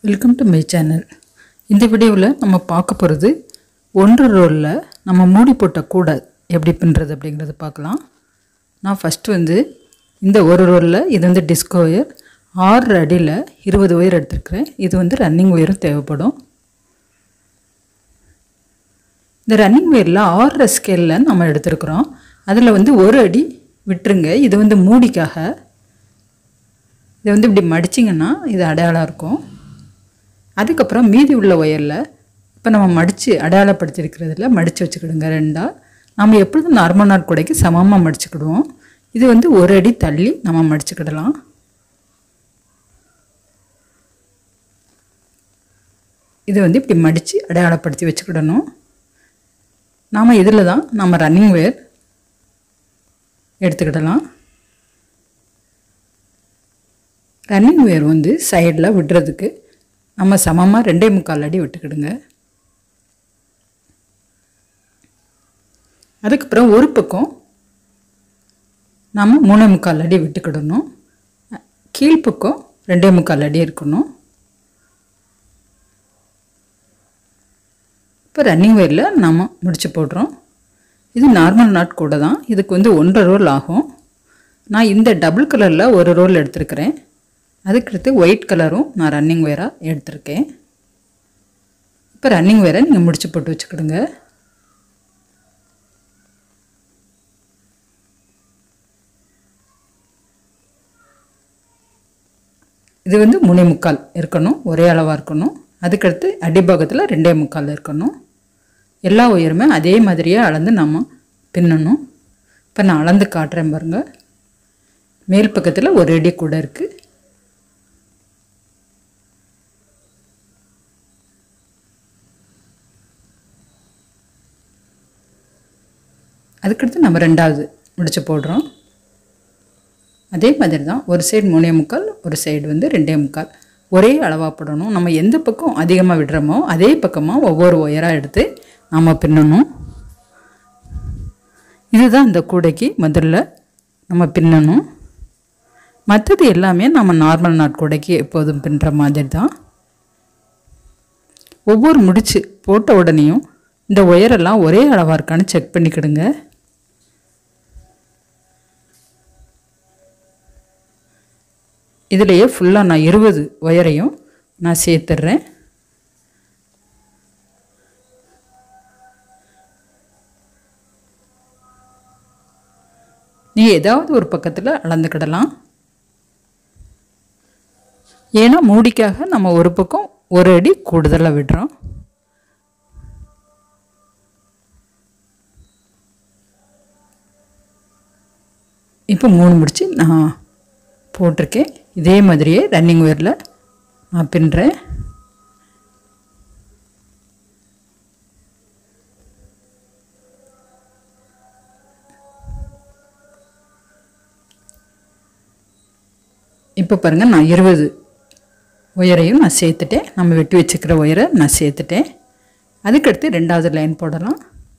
welcome to my channel இந்த வீடியோவில் நம்ம பார்க்க போகிறது ஒன்று ரோலில் நம்ம மூடி போட்ட கூடை எப்படி பின்னுறது அப்படிங்கிறத பார்க்கலாம் நான் ஃபஸ்ட்டு வந்து இந்த ஒரு ரோலில் இது வந்து டிஸ்கோ ஒயர் ஆறு அடியில் இருபது ஒயர் எடுத்திருக்கிறேன் இது வந்து ரன்னிங் ஒயரும் தேவைப்படும் இந்த ரன்னிங் ஒயரில் ஆறு ஸ்கேலில் நம்ம எடுத்திருக்கிறோம் அதில் வந்து ஒரு அடி விட்டுருங்க இது வந்து மூடிக்காக இதை வந்து இப்படி மடிச்சிங்கன்னா இது அடையாளம் இருக்கும் அதுக்கப்புறம் மீதி உள்ள ஒயரில் இப்போ நம்ம மடித்து அடையாளப்படுத்தியிருக்கிறதுல மடித்து வச்சுக்கிடுங்க ரெண்டாக நம்ம எப்பொழுதும் நார்மல் நாட் கூடைக்கு சமமாக மடிச்சுக்கிடுவோம் இது வந்து ஒரு அடி தள்ளி நம்ம மடிச்சுக்கிடலாம் இதை வந்து இப்படி மடித்து அடையாளப்படுத்தி வச்சுக்கிடணும் நாம் இதில் தான் நம்ம ரன்னிங் வேர் எடுத்துக்கிடலாம் ரன்னிங் வேர் வந்து சைடில் விடுறதுக்கு நம்ம சமமாக ரெண்டே முக்கால் அடி விட்டுக்கிடுங்க அதுக்கப்புறம் ஒரு பக்கம் நம்ம மூணே முக்கால் அடி விட்டுக்கிடணும் கீழ்ப்பக்கம் ரெண்டே முக்கால் அடி இருக்கணும் இப்போ ரன்னிங் வேரில் நாம் முடிச்சு போடுறோம் இது நார்மல் நாட் கூட தான் இதுக்கு வந்து ஒன்றரை ரோல் ஆகும் நான் இந்த டபுள் கலரில் ஒரு ரோல் எடுத்திருக்கிறேன் அதுக்கடுத்து ஒயிட் கலரும் நான் ரன்னிங் வேராக எடுத்திருக்கேன் இப்போ ரன்னிங் வேரை நீங்கள் முடிச்சு போட்டு வச்சுக்கிடுங்க இது வந்து மூணே முக்கால் இருக்கணும் ஒரே அளவாக இருக்கணும் அதுக்கடுத்து அடிபாகத்தில் ரெண்டே முக்கால் இருக்கணும் எல்லா உயருமே அதே மாதிரியே அளந்து நம்ம பின்னணும் இப்போ நான் அளந்து காட்டுறேன் பாருங்கள் மேல் பக்கத்தில் ஒரு அடி கூட இருக்குது அதுக்கடுத்து நம்ம ரெண்டாவது முடிச்சு போடுறோம் அதே மாதிரி தான் ஒரு சைடு மூணே முக்கால் ஒரு சைடு வந்து ரெண்டே முக்கால் ஒரே அளவாக போடணும் நம்ம எந்த பக்கம் அதிகமாக விடுறோமோ அதே பக்கமாக ஒவ்வொரு ஒயராக எடுத்து நாம் பின்னணும் இதுதான் இந்த கூடைக்கு முதல்ல நம்ம பின்னணும் மற்றது எல்லாமே நம்ம நார்மல் நாட் கூடைக்கு எப்போதும் பின்னுற மாதிரி தான் ஒவ்வொரு முடிச்சு போட்ட உடனேயும் இந்த ஒயரெல்லாம் ஒரே அளவாக இருக்கான்னு செக் பண்ணிக்கிடுங்க இதிலையே ஃபுல்லாக நான் இருபது ஒயரையும் நான் சேர்த்துட்றேன் நீ ஏதாவது ஒரு பக்கத்தில் அளந்துக்கிடலாம் ஏன்னா மூடிக்காக நம்ம ஒரு பக்கம் ஒரு அடி கூடுதலாக விடுறோம் இப்போ மூணு முடிச்சு நான் போட்டிருக்கேன் இதே மாதிரியே ரன்னிங் வேரில் நான் பின்னுறேன் இப்போ பாருங்கள் நான் இருபது ஒயரையும் நான் சேர்த்துட்டேன் நம்ம வெட்டி வச்சுக்கிற ஒயரை நான் சேர்த்துட்டேன் அதுக்கடுத்து ரெண்டாவது லைன் போடலாம்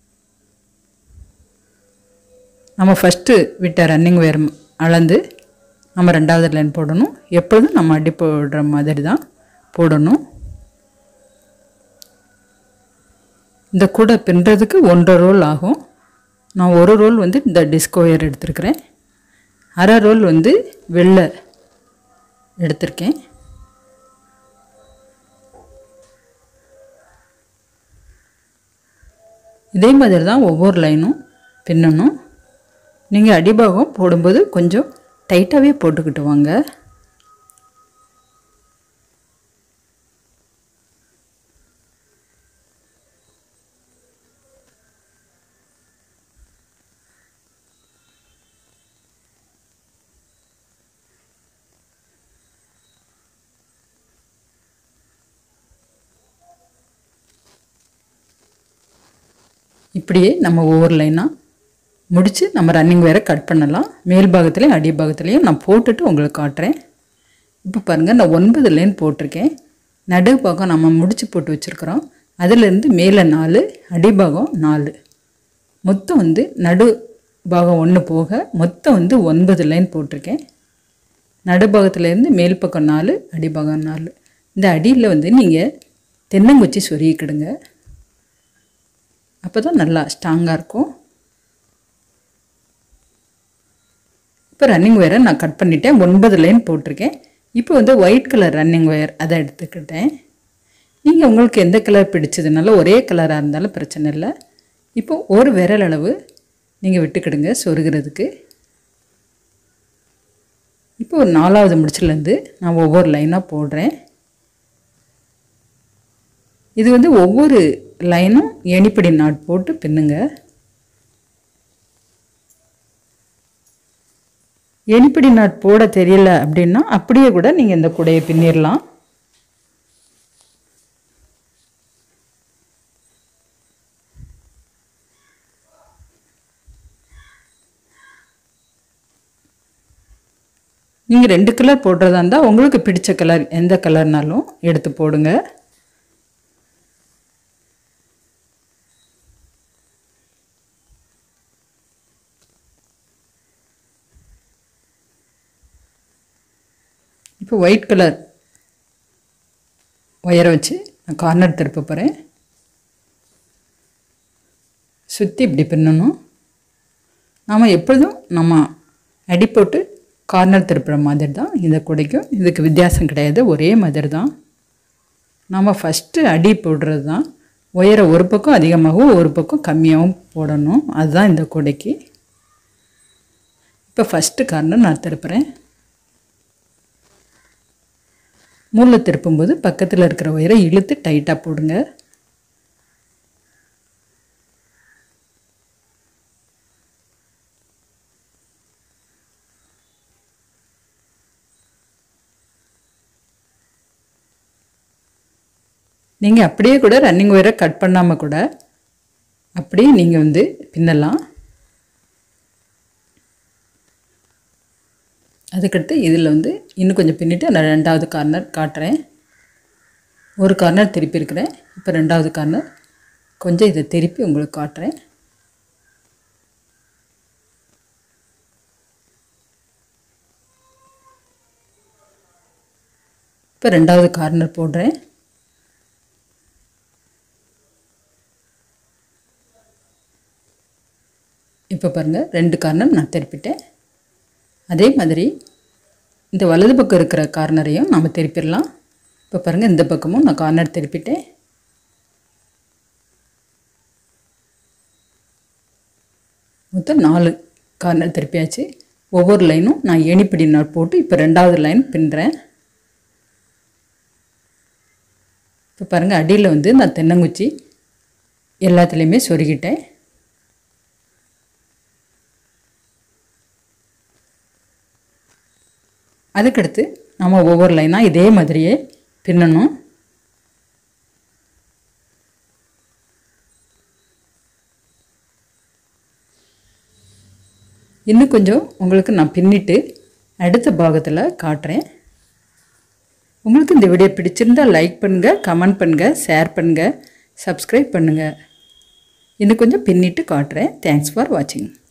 நம்ம ஃபஸ்ட்டு விட்ட ரன்னிங் ஒயர் அளந்து நம்ம ரெண்டாவது லைன் போடணும் எப்பொழுதும் நம்ம அடி போடுற மாதிரி தான் போடணும் இந்த கூடை பின்னுறதுக்கு ஒன்றரை ரோல் ஆகும் நான் ஒரு ரோல் வந்து இந்த டிஸ்கோ ஒயர் எடுத்திருக்கிறேன் அரை ரோல் வந்து வெள்ளை எடுத்திருக்கேன் இதே மாதிரி தான் ஒவ்வொரு லைனும் பின்னணும் நீங்கள் அடிபாகம் போடும்போது கொஞ்சம் டைட்டாகவே போட்டுக்கிட்டு வாங்க இப்படியே நம்ம ஒவ்வொரு லைனாக முடித்து நம்ம ரன்னிங் வேறு கட் பண்ணலாம் மேல் பாகத்துலேயும் அடி பாகத்துலேயும் நான் போட்டுட்டு உங்களுக்கு காட்டுறேன் இப்போ பாருங்கள் நான் ஒன்பது லைன் போட்டிருக்கேன் நடு பாகம் நம்ம முடிச்சு போட்டு வச்சுருக்குறோம் அதிலேருந்து மேலே நாலு அடிபாகம் நாலு மொத்தம் வந்து நடு பாகம் ஒன்று போக மொத்தம் வந்து ஒன்பது லைன் போட்டிருக்கேன் நடுபாகத்துலேருந்து மேல் பக்கம் நாலு அடிபாகம் நாலு இந்த அடியில் வந்து நீங்கள் தென்னங்குச்சி சொருகிக்கிடுங்க அப்போ தான் நல்லா ஸ்ட்ராங்காக இருக்கும் இப்போ ரன்னிங் ஒயரை நான் கட் பண்ணிட்டேன் ஒன்பது லைன் போட்டிருக்கேன் இப்போ வந்து ஒயிட் கலர் ரன்னிங் ஒயர் அதை எடுத்துக்கிட்டேன் நீங்கள் உங்களுக்கு எந்த கலர் பிடிச்சதுனால ஒரே கலராக இருந்தாலும் பிரச்சனை இல்லை இப்போ ஒரு விரல் அளவு நீங்கள் விட்டுக்கிடுங்க சொருகிறதுக்கு இப்போ ஒரு நாலாவது முடிச்சிலேருந்து நான் ஒவ்வொரு லைனாக போடுறேன் இது வந்து ஒவ்வொரு லைனும் எணிப்படி நாட் போட்டு பின்னுங்க எணிப்படி நாட் போட தெரியல அப்படின்னா அப்படியே கூட நீங்கள் இந்த கூடையை பின்னிடலாம் நீங்கள் ரெண்டு கலர் போடுறதா இருந்தால் உங்களுக்கு பிடிச்ச கலர் எந்த கலர்னாலும் எடுத்து போடுங்க இப்போ ஒயிட் கலர் ஒயரை வச்சு நான் கார்னர் திருப்ப போகிறேன் சுற்றி இப்படி பின்னணும் நாம் எப்பொழுதும் நம்ம அடி போட்டு கார்னர் திருப்புற மாதிரி தான் இந்த குடைக்கும் இதுக்கு வித்தியாசம் கிடையாது ஒரே மாதிரி தான் நாம் ஃபஸ்ட்டு அடி போடுறது தான் உயரை ஒரு பக்கம் அதிகமாகவும் ஒரு பக்கம் கம்மியாகவும் போடணும் அதுதான் இந்த குடைக்கு இப்போ ஃபஸ்ட்டு கார்னர் நான் திருப்புறேன் மூளை திருப்பும்போது பக்கத்தில் இருக்கிற ஒயரை இழுத்து டைட்டாக போடுங்க நீங்கள் அப்படியே கூட ரன்னிங் ஒயரை கட் பண்ணாமல் கூட அப்படியே நீங்கள் வந்து பின்னலாம் அதுக்கடுத்து இதில் வந்து இன்னும் கொஞ்சம் பின்னிட்டு நான் ரெண்டாவது கார்னர் காட்டுறேன் ஒரு கார்னர் திருப்பி இருக்கிறேன் இப்போ ரெண்டாவது கார்னர் கொஞ்சம் இதை திருப்பி உங்களுக்கு காட்டுறேன் இப்போ ரெண்டாவது கார்னர் போடுறேன் இப்போ பாருங்கள் ரெண்டு கார்னர் நான் திருப்பிட்டேன் அதே மாதிரி இந்த வலது பக்கம் இருக்கிற கார்னரையும் நாம் திருப்பிடலாம் இப்போ பாருங்கள் இந்த பக்கமும் நான் கார்னர் திருப்பிட்டேன் மொத்தம் நாலு கார்னர் திருப்பியாச்சு ஒவ்வொரு லைனும் நான் எணிப்படி நாட் போட்டு இப்போ ரெண்டாவது லைன் பின்னுறேன் இப்போ பாருங்கள் அடியில் வந்து நான் தென்னங்குச்சி எல்லாத்துலேயுமே சொருகிட்டேன் அதுக்கடுத்து நம்ம ஒவ்வொரு லைனாக இதே மாதிரியே பின்னணும் இன்னும் கொஞ்சம் உங்களுக்கு நான் பின்னிட்டு அடுத்த பாகத்தில் காட்டுறேன் உங்களுக்கு இந்த வீடியோ பிடிச்சிருந்தால் லைக் பண்ணுங்கள் கமெண்ட் பண்ணுங்கள் ஷேர் பண்ணுங்கள் சப்ஸ்கிரைப் பண்ணுங்கள் இன்னும் கொஞ்சம் பின்னிட்டு காட்டுறேன் தேங்க்ஸ் ஃபார் வாட்சிங்